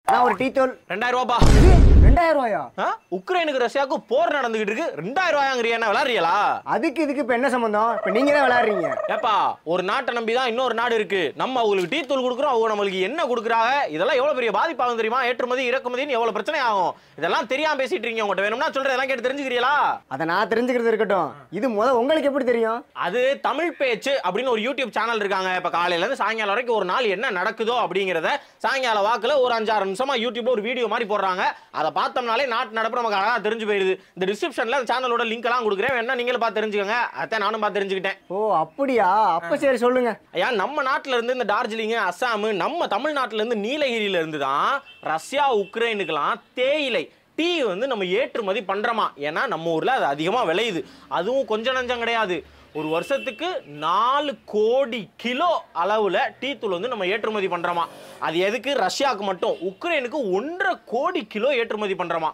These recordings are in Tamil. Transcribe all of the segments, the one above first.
நான் ஒரு டீ தூள் ரெண்டாயிரம் ரூபாப்பா இது ரெண்டாயிரம் ரூபாயா ஆ? உக்ரைனுக்கு ரஷ்யாவுக்கும் போர் நடந்துகிட்டு இருக்கு ரெண்டாயிரம் ரூபாயாங்கிறியா என்ன விளாடுறீங்களா அதுக்கு இதுக்கு இப்ப என்ன சம்பந்தம் இப்ப நீங்க தான் விளையாடுறீங்க ஏப்பா ஒரு நாட்டை நம்பி தான் இன்னொரு நாடு இருக்கு நம்ம அவங்களுக்கு டீ தூள் கொடுக்குறோம் அவங்க நம்மளுக்கு என்ன கொடுக்குறாங்க இதெல்லாம் எவ்வளவு பெரிய பாதிப்பாகும் தெரியுமா ஏற்றுமதி இறக்குமதின்னு எவ்வளவு பிரச்சனை ஆகும் இதெல்லாம் தெரியாம பேசிட்டு இருக்கீங்க உங்கள்கிட்ட வேணும்னா சொல்றேன் இதெல்லாம் கேட்டு தெரிஞ்சுக்கிறீங்களா அதை நான் தெரிஞ்சுக்கிறது இருக்கட்டும் இது முத உங்களுக்கு எப்படி தெரியும் அது தமிழ் பேச்சு அப்படின்னு ஒரு யூடியூப் சேனல் இருக்காங்க இப்ப காலையில இருந்து சாயங்காலம் வரைக்கும் ஒரு நாள் என்ன நடக்குதோ அப்படிங்கறத சாயங்கால வாக்குல ஒரு அஞ்சாறு நிமிஷமா யூடியூப்ல ஒரு வீடியோ மாதிரி போடுறாங்க அதை பார்த்தோம்னாலே நாட்டு நடப்பு நமக்கு அழகா தெரிஞ்சு போயிருது இந்த டிஸ்கிரிப்ஷன்ல அந்த சேனலோட லிங்க் எல்லாம் கொடுக்குறேன் வேணா நீங்களும் பார்த்து தெரிஞ்சுக்கோங்க அதான் நானும் பார்த்து தெரிஞ்சுக்கிட்டேன் ஓ அப்படியா அப்ப சரி சொல்லுங்க ஐயா நம்ம நாட்டுல இருந்து இந்த டார்ஜிலிங் அஸ்ஸாம் நம்ம தமிழ்நாட்டுல இருந்து நீலகிரியில இருந்து தான் ரஷ்யா உக்ரைனுக்கெல்லாம் தேயிலை டீ வந்து நம்ம ஏற்றுமதி பண்றோமா ஏன்னா நம்ம ஊர்ல அது அதிகமா விளையுது அதுவும் கொஞ்சம் நஞ்சம் கிடையாது ஒரு வருஷத்துக்கு நாலு கோடி கிலோ அளவுல டீ தூள் வந்து நம்ம ஏற்றுமதி பண்றோமா அது எதுக்கு ரஷ்யாவுக்கு மட்டும் உக்ரைனுக்கு ஒன்றரை கோடி கிலோ ஏற்றுமதி பண்றோமா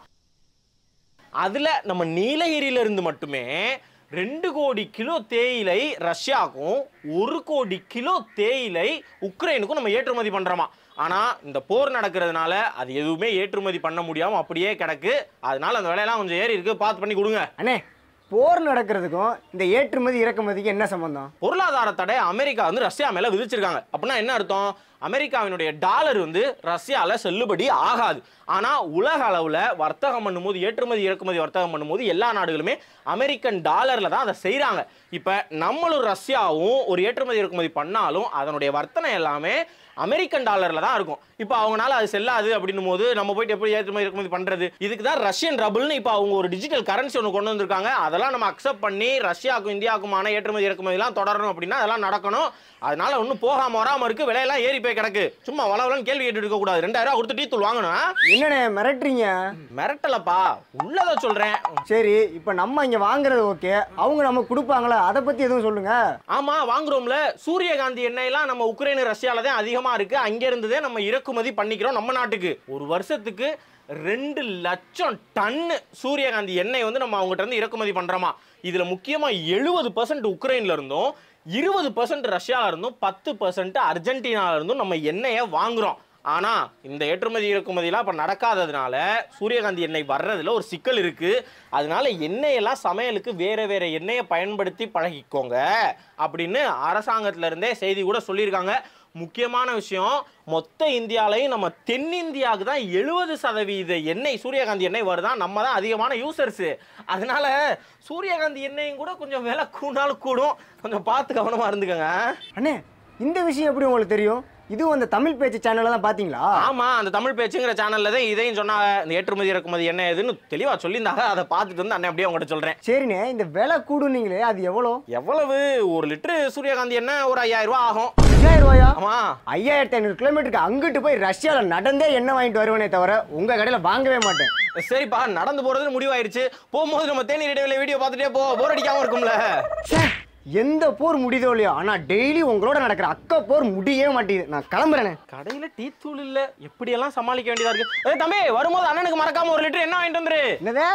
அதுல நம்ம நீலகிரியில இருந்து மட்டுமே ரெண்டு கோடி கிலோ தேயிலை ரஷ்யாவுக்கும் ஒரு கோடி கிலோ தேயிலை உக்ரைனுக்கும் நம்ம ஏற்றுமதி பண்றோமா ஆனா இந்த போர் நடக்கிறதுனால அது எதுவுமே ஏற்றுமதி பண்ண முடியாம அப்படியே கிடக்கு அதனால அந்த வேலையெல்லாம் கொஞ்சம் ஏறி இருக்கு பார்த்து பண்ணி கொடுங்க அண்ணே போர் நடக்கிறதுக்கும் இந்த ஏற்றுமதி இறக்குமதிக்கு என்ன சம்பந்தம் பொருளாதார தடை அமெரிக்கா வந்து ரஷ்யா மேல விதிச்சிருக்காங்க அப்படின்னா என்ன அர்த்தம் அமெரிக்காவினுடைய டாலர் வந்து ரஷ்யால செல்லுபடி ஆகாது ஆனா உலக அளவுல வர்த்தகம் பண்ணும்போது ஏற்றுமதி இறக்குமதி வர்த்தகம் பண்ணும்போது எல்லா நாடுகளுமே அமெரிக்கன் டாலர்ல தான் அதை செய்றாங்க இப்ப நம்மளும் ரஷ்யாவும் ஒரு ஏற்றுமதி இறக்குமதி பண்ணாலும் அதனுடைய வர்த்தனை எல்லாமே அமெரிக்கன் டாலர்ல தான் இருக்கும் இப்போ அவங்கனால அது செல்லாது அப்படின்னும் போது நம்ம போயிட்டு எப்படி ஏற்றுமதி இறக்குமதி பண்றது இதுக்கு தான் ரஷ்யன் ரபிள்னு இப்போ அவங்க ஒரு டிஜிட்டல் கரன்சி ஒன்று கொண்டு வந்திருக்காங்க அதெல்லாம் நம்ம அக்செப்ட் பண்ணி ரஷ்யாவுக்கும் இந்தியாவுக்குமான ஏற்றுமதி இறக்குமதிலாம் தொடரணும் அப்படின்னா அதெல்லாம் நடக்கணும் அதனால ஒன்றும் போகாம வராம இருக்கு விலையெல்லாம் ஏறி போய் கிடக்கு சும்மா வளவலன்னு கேள்வி கேட்டு இருக்க கூடாது ரெண்டாயிரம் ரூபா கொடுத்து டீ தூள் வாங்கணும் ஆ? என்னண்ணே மிரட்டுறீங்க மிரட்டலப்பா உள்ளதை சொல்றேன் சரி இப்போ நம்ம இங்க வாங்குறது ஓகே அவங்க நமக்கு கொடுப்பாங்களா அதை பத்தி எதுவும் சொல்லுங்க ஆமா வாங்குறோம்ல சூரியகாந்தி எண்ணெய்லாம் நம்ம உக்ரைன் ரஷ்யால தான் அதிகமா இருக்கு அங்க இருந்ததே நம்ம இறக்குமதி பண்ணிக்கிறோம் நம்ம நாட்டுக்கு ஒரு வருஷத்துக்கு ரெண்டு லட்சம் டன்னு சூரியகாந்தி எண்ணெய் வந்து நம்ம அவங்ககிட்ட இருந்து இறக்குமதி பண்றோமா இதுல முக்கியமா எழுபது பர்சன்ட் உக்ரைன்ல இருந்தும் இருபது பர்சன்ட் ரஷ்யால இருந்தும் பத்து பர்சன்ட் அர்ஜென்டினால இருந்தும் நம்ம எண்ணெயை வாங்குறோம் ஆனா இந்த ஏற்றுமதி இறக்குமதிலாம் இப்ப நடக்காததுனால சூரியகாந்தி எண்ணெய் வர்றதுல ஒரு சிக்கல் இருக்கு அதனால எண்ணெயெல்லாம் சமையலுக்கு வேற வேற எண்ணெயை பயன்படுத்தி பழகிக்கோங்க அப்படின்னு அரசாங்கத்துல இருந்தே செய்தி கூட சொல்லியிருக்காங்க முக்கியமான விஷயம் மொத்த இந்தியாலையும் நம்ம தென்னிந்தியாவுக்கு தான் எழுபது சதவீத எண்ணெய் சூரியகாந்தி எண்ணெய் வருதான் நம்ம தான் அதிகமான யூசர்ஸு அதனால சூரியகாந்தி எண்ணெயும் கூட கொஞ்சம் விலை கூடாலும் கூடும் கொஞ்சம் பார்த்து கவனமா இருந்துக்கோங்க அண்ணே இந்த விஷயம் எப்படி உங்களுக்கு தெரியும் இதுவும் அந்த தமிழ் பேச்சு சேனல்ல தான் பாத்தீங்களா ஆமா அந்த தமிழ் பேச்சுங்கிற சேனல்ல தான் இதையும் சொன்னாங்க இந்த ஏற்றுமதி இறக்குமதி என்ன ஏதுன்னு தெளிவா சொல்லியிருந்தாங்க அதை பார்த்துட்டு வந்து அண்ணன் அப்படியே உங்கள்கிட்ட சொல்றேன் சரிண்ணே இந்த விலை கூடுனீங்களே அது எவ்வளோ எவ்வளவு ஒரு லிட்டரு சூரியகாந்தி எண்ணெய் ஒரு ஐயாயிரம் ரூபாய் ஆகும் ஐயாயிரம் ரூபாயா ஆமா ஐயாயிரத்தி ஐநூறு கிலோமீட்டருக்கு அங்கிட்டு போய் ரஷ்யால நடந்தே எண்ணெய் வாங்கிட்டு வருவேனே தவிர உங்க கடையில வாங்கவே மாட்டேன் சரிப்பா நடந்து போறது முடிவாயிருச்சு போகும்போது நம்ம தேநீர் இடைவெளி வீடியோ பார்த்துட்டே போ போர் அடிக்காம இருக்கும்ல ச்சே, எந்த போர் முடியுதோ இல்லையோ ஆனா டெய்லி உங்களோட நடக்கிற அக்கா போர் முடியவே மாட்டேங்குது நான் கிளம்புறேனே கடையில டீ தூள் இல்ல எப்படி எல்லாம் சமாளிக்க வேண்டியதா இருக்கு ஏய் தம்பி வரும்போது அண்ணனுக்கு மறக்காம ஒரு லிட்டர் என்ன வாங்கிட்டு வந்துரு என்னது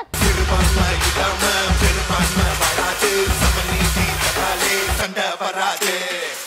பெருமான்மை இடாம பெருமான்மை வராது சமநீதி தகாலே சண்டை வராது